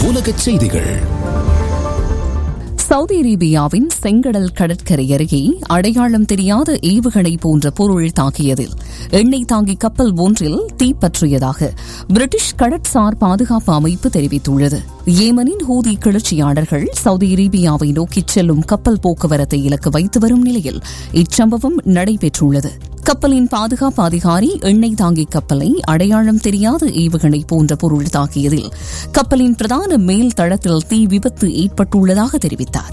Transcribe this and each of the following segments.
உலகச் செய்திகள் சவுதி அரேபியாவின் செங்கடல் கடற்கரை அருகே அடையாளம் தெரியாத ஏவுகணை போன்ற பொருள் தாக்கியதில் எண்ணெய் தாங்கி கப்பல் ஒன்றில் தீப்பற்றியதாக பிரிட்டிஷ் கடற்சார் பாதுகாப்பு அமைப்பு தெரிவித்துள்ளது ஏமனின் ஹூதி கிளர்ச்சியாளர்கள் சவுதி அரேபியாவை நோக்கிச் செல்லும் கப்பல் போக்குவரத்தை இலக்கு வைத்து வரும் நிலையில் இச்சம்பவம் நடைபெற்றுள்ளது கப்பலின் பாதுகாப்பு அதிகாரி எண்ணெய் தாங்கி கப்பலை அடையாளம் தெரியாத ஏவுகணை போன்ற பொருள் தாக்கியதில் கப்பலின் பிரதான மேல் தளத்தில் தீ விபத்து ஏற்பட்டுள்ளதாக தெரிவித்தார்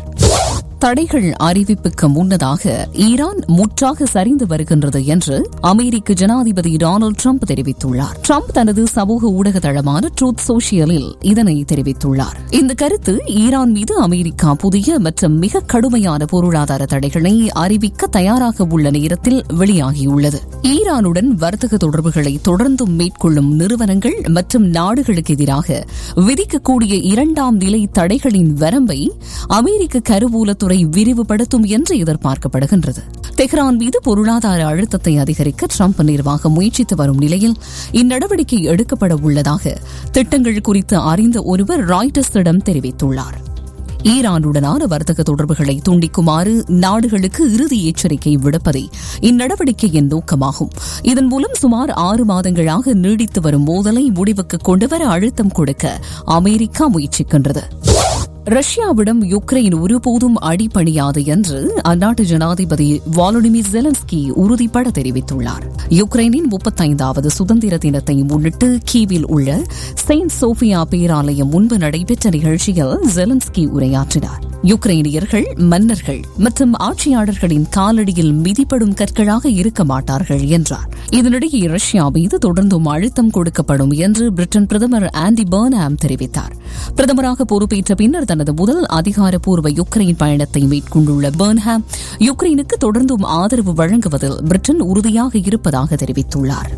தடைகள் அறிவிப்புக்கு முன்னதாக ஈரான் முற்றாக சரிந்து வருகின்றது என்று அமெரிக்க ஜனாதிபதி டொனால்டு ட்ரம்ப் தெரிவித்துள்ளார் ட்ரம்ப் தனது சமூக ஊடக தளமான ட்ரூத் சோஷியலில் இதனை தெரிவித்துள்ளார் இந்த கருத்து ஈரான் மீது அமெரிக்கா புதிய மற்றும் மிக கடுமையான பொருளாதார தடைகளை அறிவிக்க தயாராக உள்ள நேரத்தில் வெளியாகியுள்ளது ஈரானுடன் வர்த்தக தொடர்புகளை தொடர்ந்தும் மேற்கொள்ளும் நிறுவனங்கள் மற்றும் நாடுகளுக்கு எதிராக விதிக்கக்கூடிய இரண்டாம் நிலை தடைகளின் வரம்பை அமெரிக்க கருவூலத்துறை விரிவுபடுத்தும் என்று எதிர்பார்க்கப்படுகின்றது தெஹ்ரான் மீது பொருளாதார அழுத்தத்தை அதிகரிக்க ட்ரம்ப் நிர்வாகம் முயற்சித்து வரும் நிலையில் இந்நடவடிக்கை எடுக்கப்பட உள்ளதாக திட்டங்கள் குறித்து அறிந்த ஒருவர் ராய்டர்ஸிடம் தெரிவித்துள்ளார் ஈரானுடனான வர்த்தக தொடர்புகளை துண்டிக்குமாறு நாடுகளுக்கு இறுதி எச்சரிக்கை விடுப்பதே இந்நடவடிக்கையின் நோக்கமாகும் இதன் மூலம் சுமார் ஆறு மாதங்களாக நீடித்து வரும் மோதலை முடிவுக்கு கொண்டுவர அழுத்தம் கொடுக்க அமெரிக்கா முயற்சிக்கின்றது ரஷ்யாவிடம் யுக்ரைன் ஒருபோதும் அடிபணியாது என்று அந்நாட்டு ஜனாதிபதி வாலோடிமிர் ஜெலன்ஸ்கி உறுதிபட தெரிவித்துள்ளார் யுக்ரைனின் முப்பத்தைந்தாவது சுதந்திர தினத்தை முன்னிட்டு கீவில் உள்ள செயின்ட் சோபியா பேராலயம் முன்பு நடைபெற்ற நிகழ்ச்சியில் ஜெலன்ஸ்கி உரையாற்றினார் யுக்ரைனியர்கள் மன்னர்கள் மற்றும் ஆட்சியாளர்களின் காலடியில் மிதிப்படும் கற்களாக இருக்க மாட்டார்கள் என்றார் இதனிடையே ரஷ்யா மீது தொடர்ந்தும் அழுத்தம் கொடுக்கப்படும் என்று பிரிட்டன் பிரதமர் ஆண்டி பர்னாம் தெரிவித்தார் பிரதமராக பொறுப்பேற்ற பின்னர் தனது முதல் அதிகாரப்பூர்வ யுக்ரைன் பயணத்தை மேற்கொண்டுள்ள பர்ன்ஹாம் யுக்ரைனுக்கு தொடர்ந்தும் ஆதரவு வழங்குவதில் பிரிட்டன் உறுதியாக இருப்பதாக தெரிவித்துள்ளார்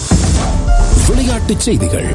விளையாட்டுச் செய்திகள்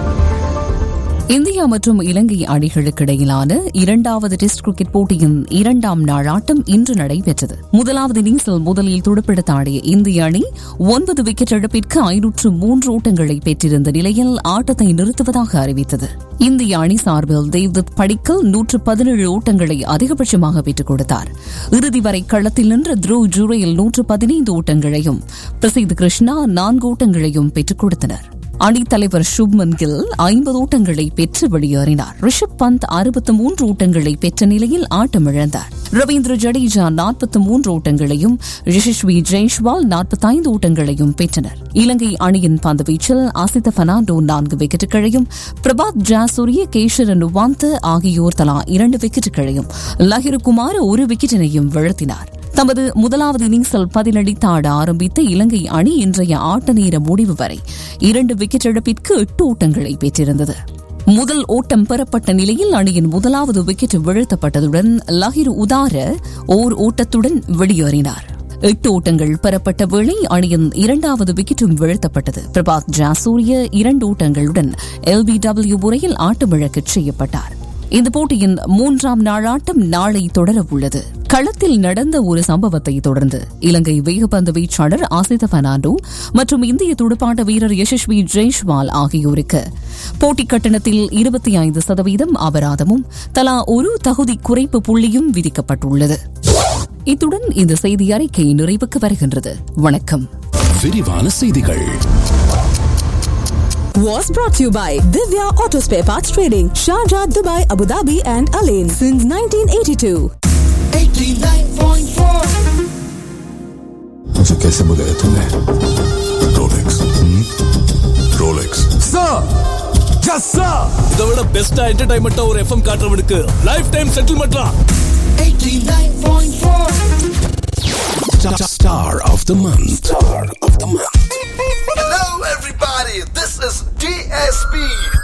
இந்தியா மற்றும் இலங்கை அணிகளுக்கு இடையிலான இரண்டாவது டெஸ்ட் கிரிக்கெட் போட்டியின் இரண்டாம் நாள் ஆட்டம் இன்று நடைபெற்றது முதலாவது இன்னிங்ஸில் முதலில் துடுப்பெடுத்து ஆடிய இந்திய அணி ஒன்பது விக்கெட் இழப்பிற்கு ஐநூற்று மூன்று ஓட்டங்களை பெற்றிருந்த நிலையில் ஆட்டத்தை நிறுத்துவதாக அறிவித்தது இந்திய அணி சார்பில் தேவ்தத் படிக்கல் நூற்று பதினேழு ஓட்டங்களை அதிகபட்சமாக பெற்றுக் கொடுத்தார் இறுதி வரை களத்தில் நின்ற த்ரூ ஜூரையில் நூற்று பதினைந்து ஓட்டங்களையும் பிரசித் கிருஷ்ணா நான்கு ஓட்டங்களையும் பெற்றுக் கொடுத்தனர் அணித்தலைவர் சுப்மன் கில் ஐம்பது ஓட்டங்களை பெற்று வெளியேறினார் ரிஷப் பந்த் அறுபத்து மூன்று ஓட்டங்களை பெற்ற நிலையில் ஆட்டமிழந்தார் ரவீந்திர ஜடேஜா நாற்பத்தி மூன்று ஓட்டங்களையும் யசஸ்வி ஜெய்ஷ்வால் நாற்பத்தைந்து ஓட்டங்களையும் பெற்றனர் இலங்கை அணியின் பந்து வீச்சில் அசித பெர்னாண்டோ நான்கு விக்கெட்டுகளையும் பிரபாத் ஜாசூரிய கேஷரன் வாந்த ஆகியோர் தலா இரண்டு விக்கெட்டுகளையும் லஹிருகுமார் ஒரு விக்கெட்டினையும் வீழ்த்தினார் தமது முதலாவது இன்னிங்ஸில் பதிலடித்து ஆட ஆரம்பித்த இலங்கை அணி இன்றைய ஆட்ட நேர முடிவு வரை இரண்டு விக்கெட் இழப்பிற்கு எட்டு ஓட்டங்களை பெற்றிருந்தது முதல் ஓட்டம் பெறப்பட்ட நிலையில் அணியின் முதலாவது விக்கெட் வீழ்த்தப்பட்டதுடன் லஹிர் உதார ஓர் ஓட்டத்துடன் வெளியேறினார் எட்டு ஓட்டங்கள் பெறப்பட்ட வேளை அணியின் இரண்டாவது விக்கெட்டும் வீழ்த்தப்பட்டது பிரபாத் ஜாசூரிய இரண்டு ஓட்டங்களுடன் எல்பிடபிள்யூ முறையில் ஆட்டமிழக்கச் செய்யப்பட்டார் இந்த போட்டியின் மூன்றாம் நாள் ஆட்டம் நாளை தொடர உள்ளது களத்தில் நடந்த ஒரு சம்பவத்தை தொடர்ந்து இலங்கை வேகப்பந்து வீச்சாளர் ஆசித பெர்னாண்டோ மற்றும் இந்திய துடுப்பாட்ட வீரர் யசஸ்வி ஜெய்ஷ்வால் ஆகியோருக்கு போட்டி கட்டணத்தில் இருபத்தி ஐந்து சதவீதம் அபராதமும் தலா ஒரு தகுதி குறைப்பு புள்ளியும் விதிக்கப்பட்டுள்ளது இத்துடன் இந்த செய்தி அறிக்கை நிறைவுக்கு வருகின்றது வணக்கம் விரிவான செய்திகள் was brought to you by Divya Auto Spare Parts Trading, Sharjah, Dubai, Abu Dhabi, and Alain since 1982. मुझे कैसे बुलाया तूने Rolex Rolex sir yes sir இதை விட பெஸ்டா என்டர்டைன்மெண்டா ஒரு எஃப்எம் காட்டுறவனுக்கு லைஃப் டைம் செட்டில்மெண்ட்லாம் Star of the month. Star of the month. Hello, everybody. This is DSP.